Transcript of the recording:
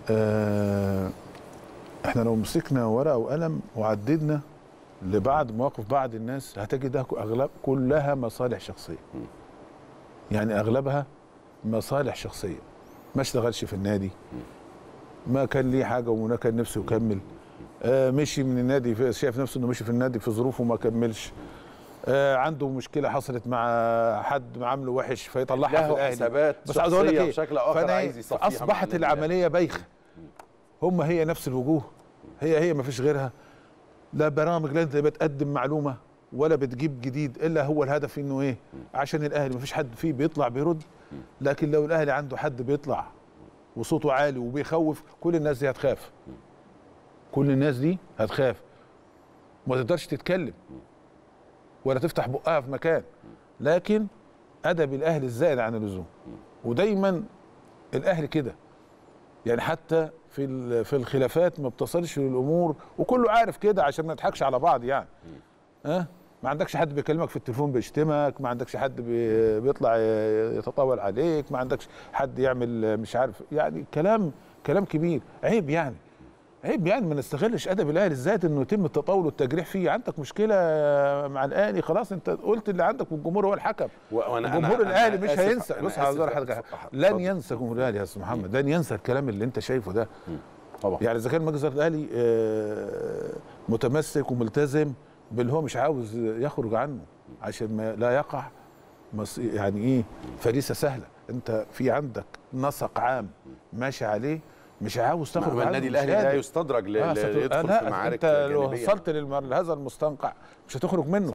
آه احنا لو مسكنا ورقه وقلم وعددنا لبعض مواقف بعض الناس هتجدها اغلب كلها مصالح شخصيه يعني اغلبها مصالح شخصيه ما اشتغلش في النادي ما كان ليه حاجه وما كان نفسه يكمل آه مشي من النادي في- شايف نفسه انه مشي في النادي في ظروفه ما كملش آه عنده مشكله حصلت مع حد عامله وحش فيطلعها في له الاهلي حسابات بس عاوز اقول لك شخصية ايه بشكل آخر فأنا عايز إيه؟ يصفيها اصبحت من النادي. العمليه بايخه هم هي نفس الوجوه هي هي ما فيش غيرها لا برامج لا انت بتقدم معلومه ولا بتجيب جديد الا هو الهدف انه ايه عشان الاهلي ما فيش حد فيه بيطلع بيرد لكن لو الاهلي عنده حد بيطلع وصوته عالي وبيخوف كل الناس دي هتخاف كل الناس دي هتخاف ما تقدرش تتكلم ولا تفتح بقها في مكان لكن ادب الاهلي الزائد عن اللزوم ودايما الاهلي كده يعني حتى في ال- في الخلافات ما بتصلش للامور وكله عارف كده عشان ما نضحكش على بعض يعني ها ما عندكش حد بيكلمك في التليفون بيشتمك ما عندكش حد بي- بيطلع ي- يتطاول عليك ما عندكش حد يعمل مش عارف يعني كلام كلام كبير عيب يعني عيب يعني ما نستغلش ادب الاهلي الذات انه يتم التطاول والتجريح فيه عندك مشكله مع الاهلي خلاص انت قلت اللي عندك والجمهور هو الحكم و- وأنا- أنا- جمهور أنا الاهلي مش آسف- هينسى أنا بص آسف عاوز أقول يا لحضرتك أستاذ حاجة. اتفضل. لن ينسى جمهور الاهلي يا استاذ محمد لن ينسى الكلام اللي انت شايفه ده طبعا يعني اذا كان مجلس إدارة الاهلي آه، متمسك وملتزم باللي هو مش عاوز يخرج عنه عشان ما لا يقع مص- يعني ايه فريسه سهله انت في عندك نسق عام ماشي عليه مش عاوز تخرج ما عنه النادي مش الاهلي لا قادر. يستدرج ل- آه، ل- ست- آه، يدخل لا في معارك انت لو جانبيه وصلت للمر- لهذا المستنقع مش هتخرج منه